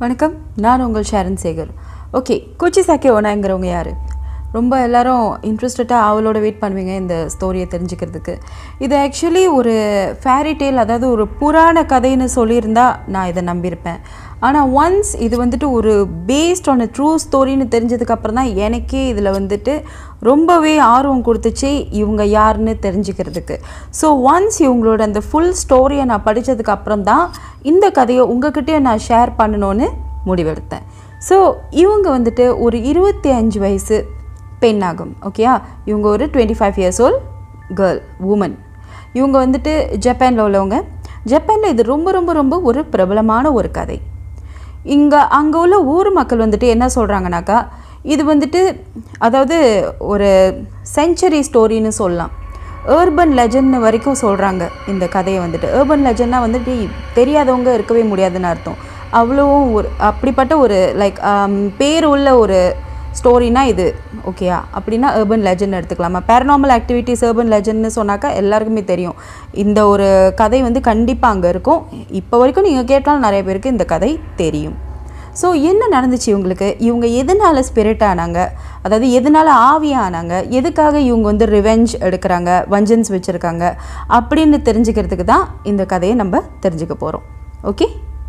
வணக்கம் நான் உங்கள் Sharan Sekar okay Kuchisake ஓனாங்கிறவங்க யார் ரொம்ப எல்லாரும் இன்ட்ரெஸ்டடாக அவளோட வெயிட் பண்ணுவீங்க இந்த ஸ்டோரியை தெரிஞ்சுக்கிறதுக்கு இது ஆக்சுவலி ஒரு ஃபேரி டேல் அதாவது ஒரு புராண கதைன்னு சொல்லியிருந்தா நான் இதை நம்பியிருப்பேன் ஆனால் ஒன்ஸ் இது வந்துட்டு ஒரு பேஸ்ட் ஆன் அ ட்ரூ ஸ்டோரின்னு தெரிஞ்சதுக்கப்புறம் தான் எனக்கே இதில் வந்துட்டு ரொம்பவே ஆர்வம் கொடுத்துச்சு இவங்க யாருன்னு தெரிஞ்சுக்கிறதுக்கு ஸோ ஒன்ஸ் இவங்களோட அந்த ஃபுல் ஸ்டோரியை நான் படித்ததுக்கு அப்புறம் தான் இந்த கதையை உங்ககிட்டயே நான் ஷேர் பண்ணணும்னு முடிவெடுத்தேன் ஸோ இவங்க வந்துட்டு ஒரு இருபத்தி அஞ்சு வயசு பெண்ணாகும் ஓகேயா இவங்க ஒரு twenty five years old girl woman இவங்க வந்துட்டு ஜப்பானில் உள்ளவங்க ஜப்பானில் இது ரொம்ப ரொம்ப ரொம்ப ஒரு பிரபலமான ஒரு கதை இங்கே அங்கே உள்ள ஊர் மக்கள் வந்துட்டு என்ன சொல்கிறாங்கனாக்கா இது வந்துட்டு அதாவது ஒரு செஞ்சுரி ஸ்டோரின்னு சொல்லலாம் ஏர்பன் லெஜண்ட் வரைக்கும் சொல்கிறாங்க இந்த கதையை வந்துட்டு ஏர்பன் லெஜண்ட்னா வந்துட்டு தெரியாதவங்க இருக்கவே முடியாதுன்னு அர்த்தம் அவ்வளவும் ஒரு அப்படிப்பட்ட ஒரு லைக் பேர் உள்ள ஒரு ஸ்டோரினா இது ஓகேயா அப்படின்னா ஏர்பன் லெஜண்ட் எடுத்துக்கலாமா பேரனாமல் ஆக்டிவிட்டிஸ் ஏர்பன் லெஜண்ட்னு சொன்னாக்கா எல்லாருக்குமே தெரியும் இந்த ஒரு கதை வந்து கண்டிப்பாக அங்கே இருக்கும் இப்போ வரைக்கும் நீங்கள் கேட்டாலும் நிறைய பேருக்கு இந்த கதை தெரியும் ஸோ என்ன நடந்துச்சு இவங்களுக்கு இவங்க எதனால் ஸ்பிரிட் ஆனாங்க அதாவது எதனால் ஆவியாக ஆனாங்க எதுக்காக இவங்க வந்து ரிவெஞ்ச் எடுக்கிறாங்க வஞ்சன்ஸ் வச்சுருக்காங்க அப்படின்னு தெரிஞ்சுக்கிறதுக்கு தான் இந்த கதையை நம்ம தெரிஞ்சுக்க போகிறோம் ஓகே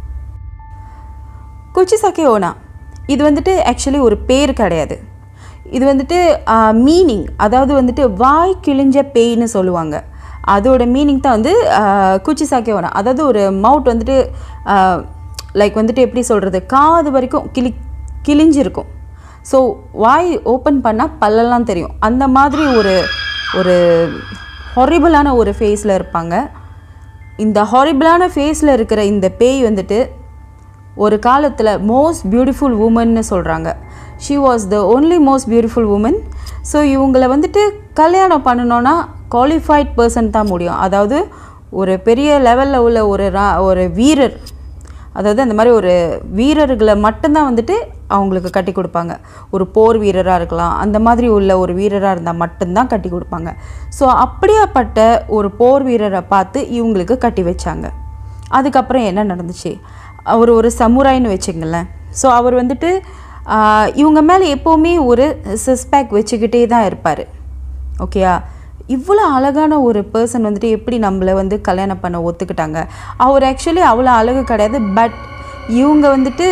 குச்சிசாக்கே ஓனா இது வந்துட்டு ஆக்சுவலி ஒரு பேர் கிடையாது இது வந்துட்டு மீனிங் அதாவது வந்துட்டு வாய் கிழிஞ்ச பேய்னு சொல்லுவாங்க அதோட மீனிங் தான் வந்து குச்சிசாக்கே ஓனா அதாவது ஒரு மவுட் வந்துட்டு லைக் வந்துட்டு எப்படி சொல்கிறது காது வரைக்கும் கிளி கிழிஞ்சிருக்கும் ஸோ வாய் ஓப்பன் பண்ணால் பல்லெல்லாம் தெரியும் அந்த மாதிரி ஒரு ஒரு ஹொரிபிளான ஒரு ஃபேஸில் இருப்பாங்க இந்த ஹாரிபிளான ஃபேஸில் இருக்கிற இந்த பேய் வந்துட்டு ஒரு காலத்தில் மோஸ்ட் பியூட்டிஃபுல் உமன்னு சொல்கிறாங்க she was the only most beautiful woman so இவங்களை வந்துட்டு கல்யாணம் பண்ணணுன்னா குவாலிஃபைட் பர்சன் தான் முடியும் அதாவது ஒரு பெரிய லெவலில் உள்ள ஒரு ரா ஒரு வீரர் அதாவது அந்த மாதிரி ஒரு வீரர்களை மட்டும்தான் வந்துட்டு அவங்களுக்கு கட்டி கொடுப்பாங்க ஒரு போர் வீரராக இருக்கலாம் அந்த மாதிரி உள்ள ஒரு வீரராக இருந்தால் மட்டும்தான் கட்டி கொடுப்பாங்க ஸோ அப்படியாப்பட்ட ஒரு போர் வீரரை பார்த்து இவங்களுக்கு கட்டி வச்சாங்க அதுக்கப்புறம் என்ன நடந்துச்சு அவர் ஒரு சமுராயின்னு வச்சுங்களேன் ஸோ அவர் வந்துட்டு இவங்க மேலே எப்போவுமே ஒரு சஸ்பெக்ட் வச்சுக்கிட்டே தான் இருப்பார் ஓகேயா இவ்வளோ அழகான ஒரு பர்சன் வந்துட்டு எப்படி நம்மளை வந்து கல்யாணம் பண்ண ஒத்துக்கிட்டாங்க அவர் ஆக்சுவலி அவ்வளோ அழகு கிடையாது பட் இவங்க வந்துட்டு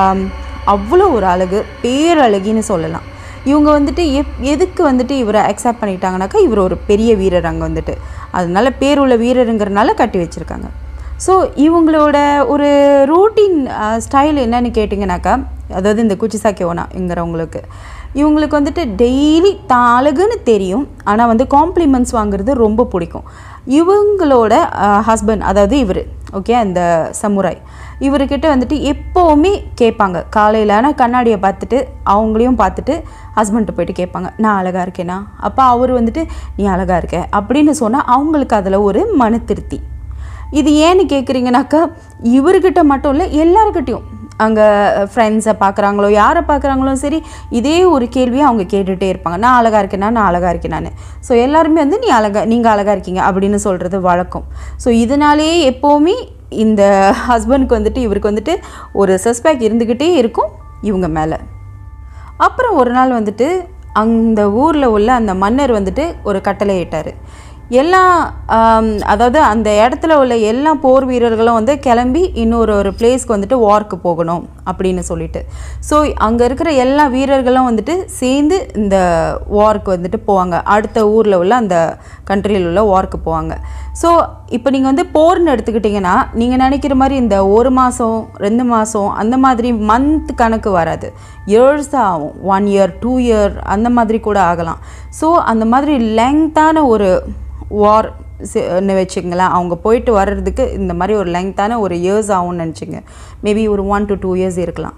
அவ்வளோ ஒரு அழகு பேரழகின்னு சொல்லலாம் இவங்க வந்துட்டு எப் எதுக்கு வந்துட்டு இவரை அக்செப்ட் பண்ணிட்டாங்கனாக்கா இவர் ஒரு பெரிய வீரர் அங்கே வந்துட்டு அதனால பேர் உள்ள வீரருங்கிறனால கட்டி வச்சுருக்காங்க ஸோ இவங்களோட ஒரு ரூட்டீன் ஸ்டைல் என்னன்னு கேட்டிங்கனாக்கா அதாவது இந்த குச்சிசாக்கி ஓனாங்கிறவங்களுக்கு இவங்களுக்கு வந்துட்டு டெய்லி தான் அழகுன்னு தெரியும் ஆனால் வந்து காம்ப்ளிமெண்ட்ஸ் வாங்குறது ரொம்ப பிடிக்கும் இவங்களோட ஹஸ்பண்ட் அதாவது இவர் ஓகே அந்த சமுராய் இவர்கிட்ட வந்துட்டு எப்போவுமே கேட்பாங்க காலையில் ஆனால் கண்ணாடியை பார்த்துட்டு அவங்களையும் பார்த்துட்டு ஹஸ்பண்ட்டை போயிட்டு கேட்பாங்க நான் அழகாக இருக்கேனா அப்போ அவர் வந்துட்டு நீ அழகாக இருக்க அப்படின்னு சொன்னால் அவங்களுக்கு அதில் ஒரு மன திருப்தி இது ஏன்னு கேட்குறீங்கனாக்கா இவர்கிட்ட மட்டும் இல்லை எல்லாருக்கிட்டையும் அங்கே ஃப்ரெண்ட்ஸை பார்க்குறாங்களோ யாரை பார்க்குறாங்களோ சரி இதே ஒரு கேள்வியை அவங்க கேட்டுகிட்டே இருப்பாங்க நான் அழகாக இருக்கேனா நான் அழகாக இருக்கேனான்னு ஸோ எல்லாருமே வந்து நீ அழகா நீங்கள் அழகாக இருக்கீங்க அப்படின்னு சொல்கிறது வழக்கம் ஸோ இதனாலேயே எப்போவுமே இந்த ஹஸ்பண்டுக்கு வந்துட்டு இவருக்கு வந்துட்டு ஒரு சஸ்பெக்ட் இருந்துக்கிட்டே இருக்கும் இவங்க மேலே அப்புறம் ஒரு நாள் வந்துட்டு அந்த ஊரில் உள்ள அந்த மன்னர் வந்துட்டு ஒரு கட்டளை இட்டார் எல்லா அதாவது அந்த இடத்துல உள்ள எல்லா போர் வீரர்களும் வந்து கிளம்பி இன்னொரு ஒரு பிளேஸ்க்கு வந்துட்டு வார்க்கு போகணும் அப்படின்னு சொல்லிட்டு ஸோ அங்கே இருக்கிற எல்லா வீரர்களும் வந்துட்டு சேர்ந்து இந்த வார்க்கு வந்துட்டு போவாங்க அடுத்த ஊரில் உள்ள அந்த கண்ட்ரியில் உள்ள வார்க்கு போவாங்க ஸோ இப்போ நீங்கள் வந்து போர்னு எடுத்துக்கிட்டிங்கன்னா நீங்கள் நினைக்கிற மாதிரி இந்த ஒரு மாதம் ரெண்டு மாதம் அந்த மாதிரி மந்த் கணக்கு வராது இயர்ஸ் தான் ஆகும் ஒன் இயர் டூ இயர் அந்த மாதிரி கூட ஆகலாம் ஸோ அந்த மாதிரி லெங்க்த்தான ஒரு வார் வச்சுங்களேன் அவங்க போயிட்டு வர்றதுக்கு இந்த மாதிரி ஒரு லெங்க்த்தான ஒரு இயர்ஸ் ஆகும்னு நினச்சிங்க மேபி ஒரு ஒன் டு டூ இயர்ஸ் இருக்கலாம்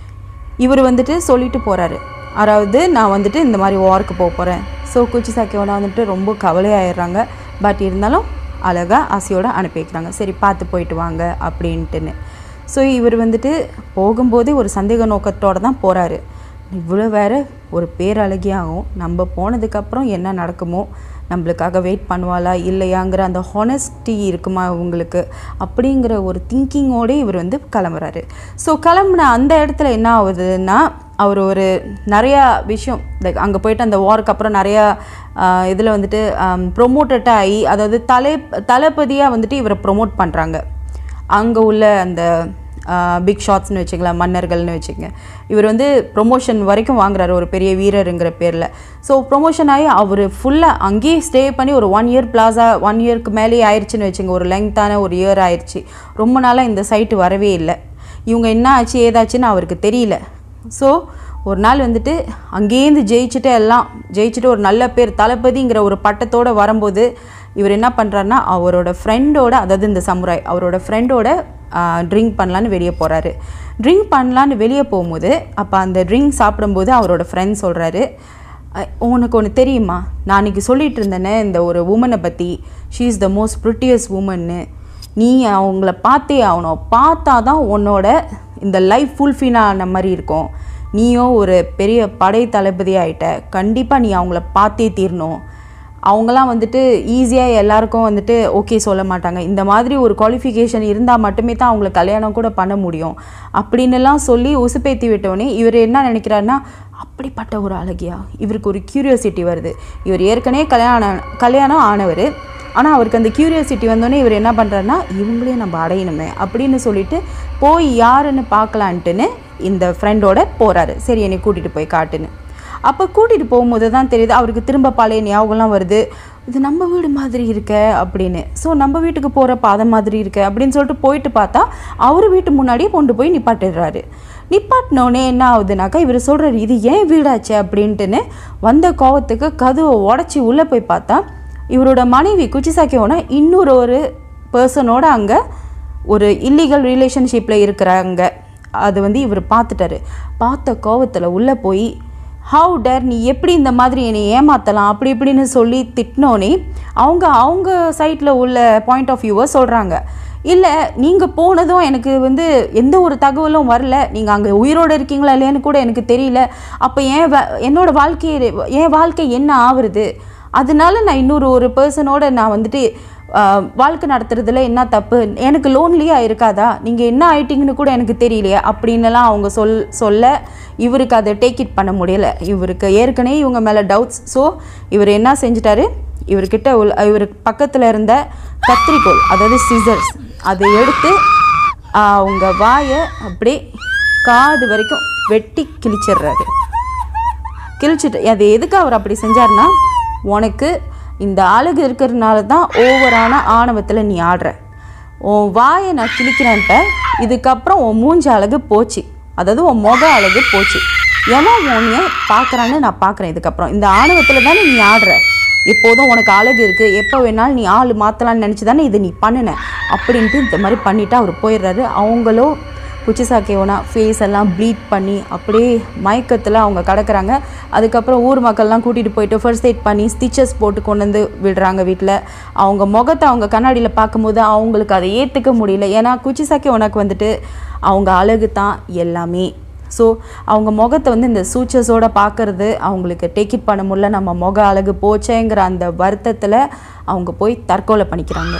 இவர் வந்துட்டு சொல்லிட்டு போகிறாரு அதாவது நான் வந்துட்டு இந்த மாதிரி வார்க்கு போக போகிறேன் ஸோ குச்சி சாக்கியோட வந்துட்டு ரொம்ப கவலையாயிடுறாங்க பட் இருந்தாலும் அழகாக ஆசையோடு அனுப்பி வைக்கிறாங்க சரி பார்த்து போயிட்டு வாங்க அப்படின்ட்டுன்னு ஸோ இவர் வந்துட்டு போகும்போதே ஒரு சந்தேக நோக்கத்தோடு தான் போகிறாரு இவ்வளோ வேற ஒரு பேரழகியாகும் நம்ம போனதுக்கப்புறம் என்ன நடக்குமோ நம்மளுக்காக வெயிட் பண்ணுவாளா இல்லையாங்கிற அந்த ஹானஸ்டி இருக்குமா உங்களுக்கு அப்படிங்கிற ஒரு திங்கிங்கோடு இவர் வந்து கிளம்புறாரு ஸோ கிளம்புன அந்த இடத்துல என்ன ஆகுதுன்னா அவர் ஒரு நிறையா விஷயம் லைக் அங்கே போயிட்டு அந்த வாருக்கு அப்புறம் நிறையா இதில் வந்துட்டு ப்ரொமோட்டட்டாக ஆகி அதாவது தலை தளபதியாக வந்துட்டு இவரை ப்ரொமோட் பண்ணுறாங்க அங்கே உள்ள அந்த பிக் ஷாட்ஸ்னு வச்சுக்கலாம் மன்னர்கள்னு வச்சுக்கங்க இவர் வந்து ப்ரொமோஷன் வரைக்கும் வாங்குறாரு ஒரு பெரிய வீரருங்கிற பேரில் ஸோ ப்ரொமோஷன் ஆகி அவர் ஃபுல்லாக அங்கேயே ஸ்டே பண்ணி ஒரு ஒன் இயர் பிளாஸா ஒன் இயர்க்கு மேலேயே ஆயிடுச்சுன்னு வச்சுங்க ஒரு லெங்க்த்தான ஒரு இயர் ஆயிடுச்சு ரொம்ப நாளாக இந்த சைட்டு வரவே இல்லை இவங்க என்ன ஆச்சு ஏதாச்சுன்னு அவருக்கு தெரியல ஸோ ஒரு நாள் வந்துட்டு அங்கேருந்து ஜெயிச்சுட்டு எல்லாம் ஜெயிச்சுட்டு ஒரு நல்ல பேர் தளபதிங்கிற ஒரு பட்டத்தோடு வரும்போது இவர் என்ன பண்ணுறாருன்னா அவரோட ஃப்ரெண்டோட அதாவது இந்த சமுராய் அவரோட ஃப்ரெண்டோட ட்ரிங்க் பண்ணலான்னு வெளியே போகிறாரு ட்ரிங்க் பண்ணலான்னு வெளியே போகும்போது அப்போ அந்த ட்ரிங்க் சாப்பிடும்போது அவரோட ஃப்ரெண்ட் சொல்கிறாரு உனக்கு ஒன்று தெரியுமா நான் அன்றைக்கி சொல்லிட்டு இருந்தேனே இந்த ஒரு உமனை பற்றி she is the most prettiest உமன்னு நீ அவங்கள பார்த்தே ஆகணும் பார்த்தா தான் உன்னோட இந்த லைஃப் ஃபுல்ஃபில் ஆன மாதிரி இருக்கும் நீயும் ஒரு பெரிய படை தளபதி ஆகிட்ட கண்டிப்பாக நீ அவங்கள பார்த்தே தீரணும் அவங்களாம் வந்துட்டு ஈஸியாக எல்லாருக்கும் வந்துட்டு ஓகே சொல்ல மாட்டாங்க இந்த மாதிரி ஒரு குவாலிஃபிகேஷன் இருந்தால் மட்டுமே தான் அவங்கள கல்யாணம் கூட பண்ண முடியும் அப்படின்னுலாம் சொல்லி உசுப்பேத்தி விட்டோடனே இவர் என்ன நினைக்கிறாருன்னா அப்படிப்பட்ட ஒரு அழகியா இவருக்கு ஒரு க்யூரியாசிட்டி வருது இவர் ஏற்கனவே கல்யாணம் கல்யாணம் ஆனவர் ஆனால் அவருக்கு அந்த க்யூரியாசிட்டி வந்தோடனே இவர் என்ன பண்ணுறாருன்னா இவங்களையும் நம்ம அடையணுமே அப்படின்னு சொல்லிட்டு போய் யாருன்னு பார்க்கலான்ட்டுன்னு இந்த ஃப்ரெண்டோட போகிறாரு சரி என்னை கூட்டிகிட்டு போய் காட்டுன்னு அப்போ கூட்டிகிட்டு போகும்போது தான் தெரியுது அவருக்கு திரும்ப பழைய ஞாபகம்லாம் வருது இது நம்ம வீடு மாதிரி இருக்க அப்படின்னு ஸோ நம்ம வீட்டுக்கு போகிற பாதை மாதிரி இருக்க அப்படின்னு சொல்லிட்டு போயிட்டு பார்த்தா அவர் வீட்டு முன்னாடியே கொண்டு போய் நிப்பாட்டிடுறாரு நிப்பாட்டினோடனே என்ன ஆகுதுனாக்கா இவர் சொல்கிறாரு இது ஏன் வீடாச்சு அப்படின்ட்டுன்னு வந்த கோவத்துக்கு கதவை உடச்சி உள்ளே போய் பார்த்தா இவரோட மனைவி குச்சிசாக்கியோனா இன்னொரு ஒரு பர்சனோட அங்கே ஒரு இல்லீகல் ரிலேஷன்ஷிப்பில் இருக்கிறாங்க அது வந்து இவர் பார்த்துட்டாரு பார்த்த கோவத்தில் உள்ளே போய் ஹவு டேர் நீ எப்படி இந்த மாதிரி என்னை ஏமாற்றலாம் அப்படி இப்படின்னு சொல்லி திட்டினோன்னே அவங்க அவங்க சைட்டில் உள்ள பாயிண்ட் ஆஃப் வியூவை சொல்கிறாங்க இல்லை நீங்கள் போனதும் எனக்கு வந்து எந்த ஒரு தகவலும் வரல நீங்கள் அங்கே உயிரோடு இருக்கீங்களா இல்லையான்னு கூட எனக்கு தெரியல அப்போ என் வா என்னோட வாழ்க்கை என் வாழ்க்கை என்ன ஆகுறது அதனால நான் இன்னொரு ஒரு பர்சனோட நான் வந்துட்டு ஆஹ், வாழ்க்கை நடத்துறதுல என்ன தப்பு எனக்கு லோன்லியாக இருக்காதா நீங்கள் என்ன ஆயிட்டீங்கன்னு கூட எனக்கு தெரியலையே அப்படின்னுலாம் அவங்க சொல் சொல்ல இவருக்கு அதை டேக் இட் பண்ண முடியல இவருக்கு ஏற்கனவே இவங்க மேலே டவுட்ஸ் ஸோ இவர் என்ன செஞ்சிட்டாரு இவர்கிட்ட உள்ள இவருக்கு பக்கத்தில் இருந்த கத்திரிக்கோல் அதாவது சிசர்ஸ் அதை எடுத்து ஆஹ், அவங்க வாயை அப்படியே காது வரைக்கும் வெட்டி கிழிச்சிடுறாரு கிழிச்சிட்டு அது எதுக்கு அவர் அப்படி செஞ்சார்னா உனக்கு இந்த அழகு இருக்கிறதுனால தான் ஓவரான ஆணவத்தில் நீ ஆடுற உன் வாயை நான் கிழிக்கிறேன்ட்ட இதுக்கப்புறம் உன் மூஞ்சி அழகு போச்சு அதாவது உன் முக அழகு போச்சு எவன் உன்னைய பார்க்குறான்னு நான் பார்க்குறேன் இதுக்கப்புறம் இந்த ஆணவத்தில் தானே நீ ஆடுற எப்போதும் உனக்கு அழகு இருக்குது எப்போ வேணாலும் நீ ஆள் மாற்றலான்னு நினச்சி தானே இதை நீ பண்ணின அப்படின்ட்டு இந்த மாதிரி பண்ணிவிட்டு அவர் போயிடுறாரு அவங்களும் குச்சிசாக்கேவனா ஃபேஸ் எல்லாம் ப்ளீட் பண்ணி அப்படியே மயக்கத்தில் அவங்க கிடக்குறாங்க அதுக்கப்புறம் ஊர் மக்கள்லாம் கூட்டிகிட்டு போயிட்டு ஃபர்ஸ்ட் எய்ட் பண்ணி ஸ்டிச்சஸ் போட்டு கொண்டு வந்து விடுறாங்க வீட்டில் அவங்க முகத்தை அவங்க கண்ணாடியில் பார்க்கும்போது அவங்களுக்கு அதை ஏற்றுக்க முடியல ஏன்னா குச்சிசாக்கேவனாக்கு வந்துட்டு அவங்க அழகு தான் எல்லாமே ஸோ அவங்க முகத்தை வந்து இந்த சூச்சஸோட பார்க்கறது அவங்களுக்கு டேக் இட் பண்ண முடியல நம்ம முக அழகு போச்சேங்கிற அந்த வருத்தத்தில் அவங்க போய் தற்கொலை பண்ணிக்கிறாங்க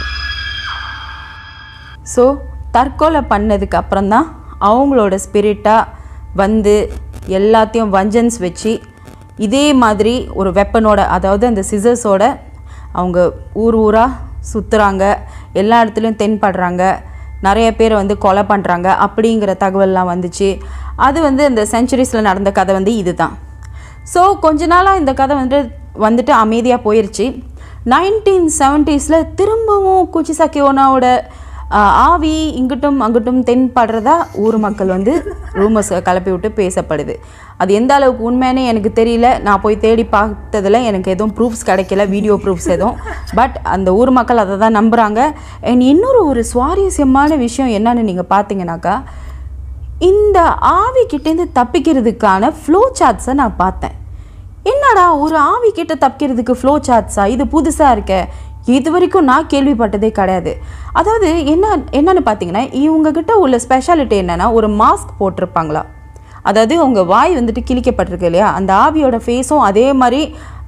ஸோ தற்கொலை பண்ணதுக்கு அப்புறம் தான் அவங்களோட ஸ்பிரிட்டாக வந்து எல்லாத்தையும் வஞ்சன்ஸ் வச்சு இதே மாதிரி ஒரு வெப்பனோட அதாவது அந்த சிசர்ஸோட அவங்க ஊர் ஊராக சுற்றுறாங்க எல்லா இடத்துலையும் தென்படுறாங்க நிறைய பேரை வந்து கொலை பண்ணுறாங்க அப்படிங்கிற தகவல்லாம் வந்துச்சு அது வந்து இந்த செஞ்சுரிஸில் நடந்த கதை வந்து இதுதான் ஸோ கொஞ்ச நாளாக இந்த கதை வந்து வந்துட்டு அமைதியாக போயிருச்சு நைன்டீன் செவன்ட்டீஸில் திரும்பவும் குச்சிசாக்கி ஓனாவோட ஆஹ், ஆவி இங்கிட்டும் அங்கிட்டும் தென்படுறதா ஊர் மக்கள் வந்து ரூமர்ஸ் கிளப்பி விட்டு பேசப்படுது அது எந்த அளவுக்கு உண்மைன்னு எனக்கு தெரியல நான் போய் தேடி பார்த்ததுல எனக்கு எதுவும் ப்ரூஃப்ஸ் கிடைக்கல வீடியோ ப்ரூஃப்ஸ் எதுவும் பட் அந்த ஊர் மக்கள் அதை தான் நம்புகிறாங்க அண்ட் இன்னொரு ஒரு சுவாரஸ்யமான விஷயம் என்னன்னு நீங்கள் பார்த்தீங்கன்னாக்கா இந்த ஆவி கிட்டேருந்து தப்பிக்கிறதுக்கான ஃப்ளோ சார்ட்ஸை நான் பார்த்தேன் என்னடா ஒரு ஆவி கிட்ட தப்பிக்கிறதுக்கு ஃப்ளோ சார்ட்ஸா இது புதுசாக இருக்க இது வரைக்கும் நான் கேள்விப்பட்டதே கிடையாது அதாவது என்ன என்னன்னு பார்த்தீங்கன்னா இவங்க கிட்ட உள்ள ஸ்பெஷாலிட்டி என்னன்னா ஒரு மாஸ்க் போட்டிருப்பாங்களா அதாவது அவங்க வாய் வந்துட்டு கிழிக்கப்பட்டிருக்கு இல்லையா அந்த ஆவியோட ஃபேஸும் அதே மாதிரி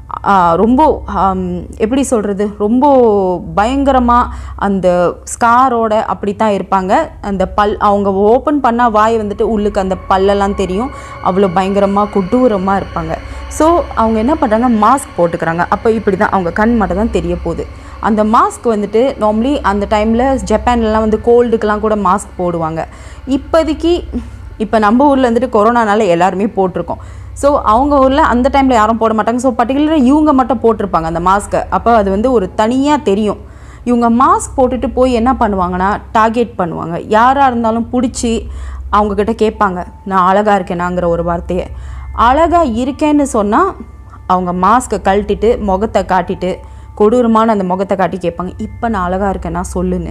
ஆ, ரொம்ப ஆம், எப்படி சொல்கிறது ரொம்ப பயங்கரமாக அந்த ஸ்காரோட அப்படி தான் இருப்பாங்க அந்த பல் அவங்க ஓப்பன் பண்ணால் வாய் வந்துட்டு உள்ளுக்கு அந்த பல்லெல்லாம் தெரியும் அவ்வளோ பயங்கரமாக கொடூரமாக இருப்பாங்க ஸோ அவங்க என்ன பண்ணுறாங்க மாஸ்க் போட்டுக்கிறாங்க அப்போ இப்படி தான் அவங்க கண் மட்டும் தான் தெரிய போகுது அந்த மாஸ்க் வந்துட்டு நார்மலி அந்த டைமில் ஜப்பான்லலாம் வந்து கோல்டுக்கெலாம் கூட மாஸ்க் போடுவாங்க இப்போதைக்கு இப்போ நம்ம ஊரில் வந்துட்டு கொரோனானால எல்லாருமே போட்டிருக்கோம் ஸோ அவங்க ஊரில் அந்த டைமில் யாரும் போட மாட்டாங்க ஸோ பர்டிகுலராக இவங்க மட்டும் போட்டிருப்பாங்க அந்த மாஸ்க்கை அப்போ அது வந்து ஒரு தனியாக தெரியும் இவங்க மாஸ்க் போட்டுட்டு போய் என்ன பண்ணுவாங்கன்னா டார்கெட் பண்ணுவாங்க யாராக இருந்தாலும் பிடிச்சி அவங்கக்கிட்ட கேட்பாங்க நான் அழகாக இருக்கேனாங்கிற ஒரு வார்த்தையை அழகாக இருக்கேன்னு சொன்னால் அவங்க மாஸ்க்கை கழட்டிட்டு முகத்தை காட்டிட்டு கொடூரமான அந்த முகத்தை காட்டி கேட்பாங்க இப்போ நான் அழகாக இருக்கேன்னா சொல்லுன்னு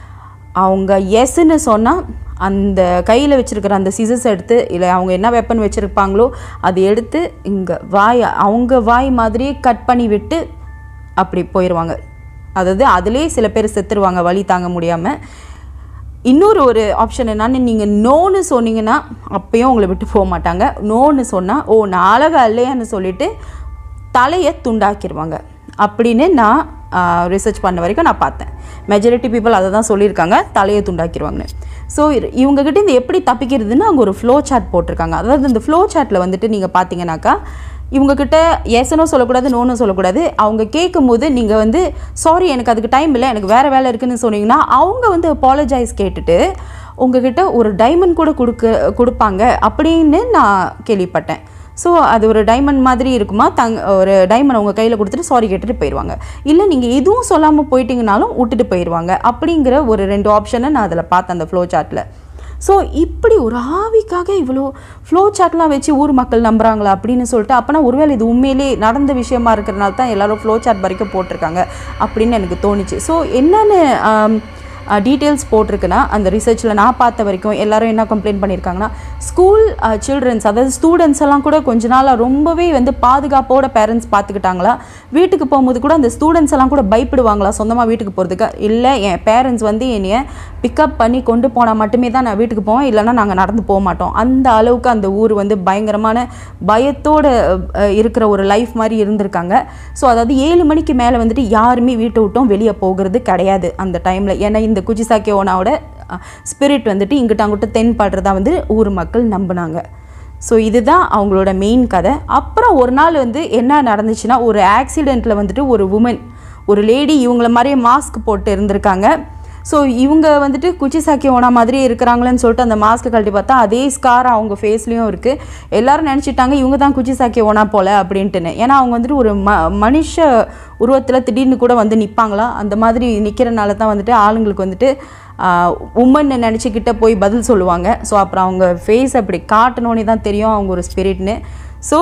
அவங்க எஸ்ன்னு சொன்னால் அந்த கையில் வச்சுருக்கிற அந்த சிசஸ் எடுத்து இல்லை அவங்க என்ன வெப்பன் வச்சுருப்பாங்களோ அது எடுத்து இங்கே வாய் அவங்க வாய் மாதிரியே கட் பண்ணி விட்டு அப்படி போயிடுவாங்க அதாவது அதுலேயே சில பேர் செத்துருவாங்க வலி தாங்க முடியாமல் இன்னொரு ஒரு ஆப்ஷன் என்னன்னு நீங்கள் நோன்னு சொன்னீங்கன்னா அப்பயும் உங்களை விட்டு போக மாட்டாங்க நோன்னு சொன்னால் ஓ நான் அழகா இல்லையான்னு சொல்லிட்டு தலையை துண்டாக்கிடுவாங்க அப்படின்னு நான் ரிசர்ச் பண்ண வரைக்கும் நான் பார்த்தேன் மெஜாரிட்டி பீப்புள் அதை தான் சொல்லியிருக்காங்க தலையை துண்டாக்கிடுவாங்கன்னு ஸோ இவங்ககிட்ட இந்த எப்படி தப்பிக்கிறதுன்னு அவங்க ஒரு ஃப்ளோ சார்ட் போட்டிருக்காங்க அதாவது இந்த ஃப்ளோ சார்ட்டில் வந்துட்டு நீங்கள் பார்த்தீங்கன்னாக்கா இவங்கக்கிட்ட எஸ்னோ சொல்லக்கூடாது நோனும் சொல்லக்கூடாது அவங்க கேட்கும்போது நீங்கள் வந்து சாரி எனக்கு அதுக்கு டைம் இல்லை எனக்கு வேறு வேலை இருக்குன்னு சொன்னீங்கன்னா அவங்க வந்து அப்பாலஜைஸ் கேட்டுட்டு உங்ககிட்ட ஒரு டைமண்ட் கூட கொடுக்க கொடுப்பாங்க அப்படின்னு நான் கேள்விப்பட்டேன் ஸோ அது ஒரு டைமண்ட் மாதிரி இருக்குமா தங் ஒரு டைமண்ட் உங்கள் கையில் கொடுத்துட்டு சாரி கேட்டுட்டு போயிடுவாங்க இல்லை நீங்கள் எதுவும் சொல்லாமல் போயிட்டீங்கனாலும் விட்டுட்டு போயிடுவாங்க அப்படிங்கிற ஒரு ரெண்டு ஆப்ஷனை நான் அதில் பார்த்தேன் அந்த ஃப்ளோ சார்ட்டில் ஸோ இப்படி ஒரு ஆவிக்காக இவ்வளோ ஃப்ளோ சார்ட்லாம் வச்சு ஊர் மக்கள் நம்புறாங்களா அப்படின்னு சொல்லிட்டு அப்போனா ஒருவேளை இது உண்மையிலே நடந்த விஷயமா இருக்கிறனால தான் எல்லாரும் ஃப்ளோ சார்ட் வரைக்கும் போட்டிருக்காங்க அப்படின்னு எனக்கு தோணுச்சு ஸோ என்னென்னு டீட்டெயில்ஸ் போட்டிருக்குன்னா அந்த ரிசர்ச்சில் நான் பார்த்த வரைக்கும் எல்லாரும் என்ன கம்ப்ளைண்ட் பண்ணியிருக்காங்கன்னா ஸ்கூல் சில்ட்ரன்ஸ் அதாவது ஸ்டூடெண்ட்ஸ் எல்லாம் கூட கொஞ்ச நாளாக ரொம்பவே வந்து பாதுகாப்போட பேரண்ட்ஸ் பார்த்துக்கிட்டாங்களா வீட்டுக்கு போகும்போது கூட அந்த ஸ்டூடெண்ட்ஸ் எல்லாம் கூட பயப்படுவாங்களா சொந்தமாக வீட்டுக்கு போகிறதுக்கு இல்லை என் பேரண்ட்ஸ் வந்து என்னைய பிக்கப் பண்ணி கொண்டு போனால் மட்டுமே தான் நான் வீட்டுக்கு போவேன் இல்லைன்னா நாங்கள் நடந்து போக மாட்டோம் அந்த அளவுக்கு அந்த ஊர் வந்து பயங்கரமான பயத்தோட அஹ், இருக்கிற ஒரு லைஃப் மாதிரி இருந்திருக்காங்க ஸோ அதாவது ஏழு மணிக்கு மேலே வந்துட்டு யாருமே வீட்டை விட்டும் வெளியே போகிறது கிடையாது அந்த டைமில் ஏன்னா இந்த குச்சிசாக்கி ஓனாவோட ஸ்பிரிட் வந்துட்டு இங்கிட்ட அங்கிட்ட தென்படுறதா வந்து ஊர் மக்கள் நம்பினாங்க ஸோ இதுதான் அவங்களோட மெயின் கதை அப்புறம் ஒரு நாள் வந்து என்ன நடந்துச்சுன்னா ஒரு ஆக்சிடெண்ட்டில் வந்துட்டு ஒரு உமன் ஒரு லேடி இவங்கள மாதிரியே மாஸ்க் போட்டு இருந்திருக்காங்க ஸோ இவங்க வந்துட்டு குச்சிசாக்கி ஓனா மாதிரி இருக்கிறாங்களேன்னு சொல்லிட்டு அந்த மாஸ்க்கை கழட்டி பார்த்தா அதே ஸ்கார் அவங்க ஃபேஸ்லேயும் இருக்குது எல்லாரும் நினச்சிட்டாங்க இவங்க தான் குச்சிசாக்கி ஓனா போல அப்படின்ட்டுன்னு ஏன்னா அவங்க வந்துட்டு ஒரு ம மனுஷ உருவத்தில் திடீர்னு கூட வந்து நிற்பாங்களா அந்த மாதிரி நிற்கிறனால தான் வந்துட்டு ஆளுங்களுக்கு வந்துட்டு உமன் நினச்சிக்கிட்ட போய் பதில் சொல்லுவாங்க ஸோ அப்புறம் அவங்க ஃபேஸ் அப்படி காட்டணுன்னே தான் தெரியும் அவங்க ஒரு ஸ்பிரிட்னு ஸோ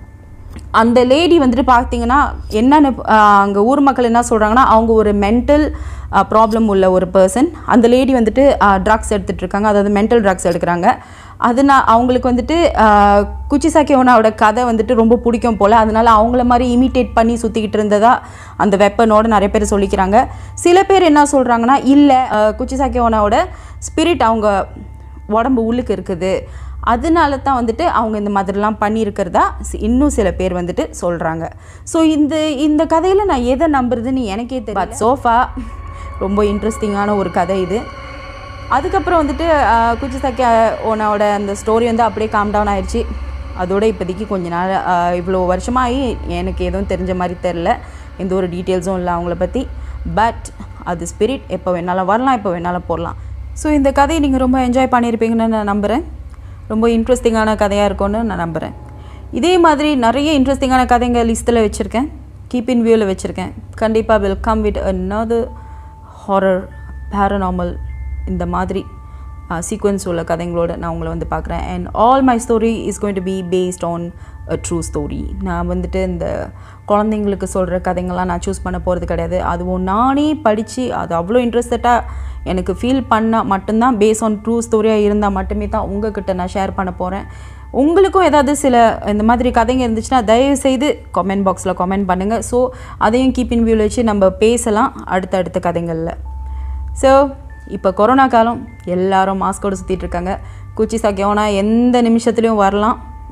அந்த லேடி வந்துட்டு பார்த்தீங்கன்னா என்னென்னு அங்கே ஊர் மக்கள் என்ன சொல்கிறாங்கன்னா அவங்க ஒரு மென்டல் ப்ராப்ளம் உள்ள ஒரு பர்சன் அந்த லேடி வந்துட்டு ட்ரக்ஸ் எடுத்துகிட்டு இருக்காங்க அதாவது மென்டல் ட்ரக்ஸ் எடுக்கிறாங்க அது நான் அவங்களுக்கு வந்துட்டு ஆஹ், குச்சிசாக்கி ஓனாவோட கதை வந்துட்டு ரொம்ப பிடிக்கும் போல் அதனால அவங்கள மாதிரி இமிட்டேட் பண்ணி சுற்றிக்கிட்டு இருந்ததா அந்த வெப்பனோட நிறைய பேர் சொல்லிக்கிறாங்க சில பேர் என்ன சொல்கிறாங்கன்னா இல்லை குச்சிசாக்கி ஓனாவோட ஸ்பிரிட் அவங்க உடம்பு உள்ளுக்கு இருக்குது அதனால தான் வந்துட்டு அவங்க இந்த மாதிரிலாம் பண்ணியிருக்கிறதா சி- இன்னும் சில பேர் வந்துட்டு சொல்கிறாங்க ஸோ இந்த இந்த கதையில் நான் எதை நம்புறதுன்னு எனக்கே தெரியும் சோஃபா ரொம்ப இன்ட்ரெஸ்டிங்கான ஒரு கதை இது அதுக்கப்புறம் வந்துட்டு ஆஹ், குச்சிசாக்கி ஓனாவோட அந்த ஸ்டோரி வந்து அப்படியே காம் டவுன் ஆயிடுச்சு அதோட இப்போதைக்கு கொஞ்ச நாள் ஆஹ், இவ்வளோ வருஷமாகி எனக்கு எதுவும் தெரிஞ்ச மாதிரி தெரில எந்த ஒரு டீட்டெயில்ஸும் இல்லை அவங்கள பற்றி பட் அது ஸ்பிரிட் எப்போ வேணாலும் வரலாம் எப்போ வேணாலும் போடலாம் ஸோ இந்த கதையை நீங்கள் ரொம்ப என்ஜாய் பண்ணியிருப்பீங்கன்னு நான் நம்புகிறேன் ரொம்ப இன்ட்ரெஸ்டிங்கான கதையாக இருக்கும்னு நான் நம்புகிறேன் இதே மாதிரி நிறைய இன்ட்ரெஸ்டிங்கான கதைங்க லிஸ்ட்டில் வச்சுருக்கேன் கீப் இன் வியூவில் வச்சுருக்கேன் கண்டிப்பாக will come with another horror paranormal இந்த மாதிரி சீக்வன்ஸ் உள்ள கதைங்களோட நான் உங்களை வந்து பார்க்குறேன் and all my story is going to be based on a true story நான் வந்துட்டு இந்த குழந்தைங்களுக்கு சொல்கிற கதைங்கள்லாம் நான் சூஸ் பண்ண போகிறது கிடையாது அதுவும் நானே படித்து அது அவ்வளோ இன்ட்ரெஸ்டடாக எனக்கு ஃபீல் பண்ணால் மட்டும்தான் பேஸ் ஆன் ட்ரூ ஸ்டோரியாக இருந்தால் மட்டுமே தான் உங்ககிட்ட நான் ஷேர் பண்ண போகிறேன் உங்களுக்கும் ஏதாவது சில இந்த மாதிரி கதைங்க இருந்துச்சுன்னா தயவு செய்து கமெண்ட் பாக்ஸில் கமெண்ட் பண்ணுங்கள் ஸோ அதையும் கீப் இன் வியூவில் வச்சு நம்ம பேசலாம் அடுத்தடுத்த கதைங்களில் ஸோ இப்போ கொரோனா காலம் எல்லாரும் மாஸ்கோடு சுற்றிட்டு இருக்காங்க குச்சி சாக்கியவனா எந்த நிமிஷத்துலையும் வரலாம்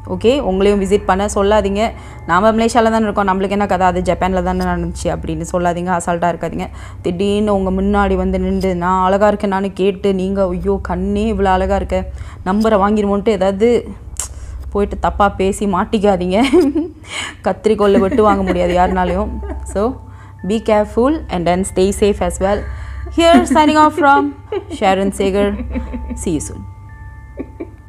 ஓகே உங்களையும் விசிட் பண்ண சொல்லாதீங்க நாம் மலேசியாவில் தானே இருக்கோம் நம்மளுக்கு என்ன கதை அது ஜப்பானில் தானே நடந்துச்சு அப்படின்னு சொல்லாதீங்க அசால்ட்டாக இருக்காதீங்க திடீர்னு உங்கள் முன்னாடி வந்து நின்று நான் அழகாக இருக்கேன் நான் கேட்டு நீங்கள் ஐயோ கண்ணே இவ்வளோ அழகாக இருக்க நம்பரை வாங்கிடுவோன்ட்டு ஏதாவது போயிட்டு தப்பாக பேசி மாட்டிக்காதீங்க கத்திரிக்கோல்ல விட்டு வாங்க முடியாது யாருனாலையும் so be careful and then stay safe as well here signing off from sharon sager see you soon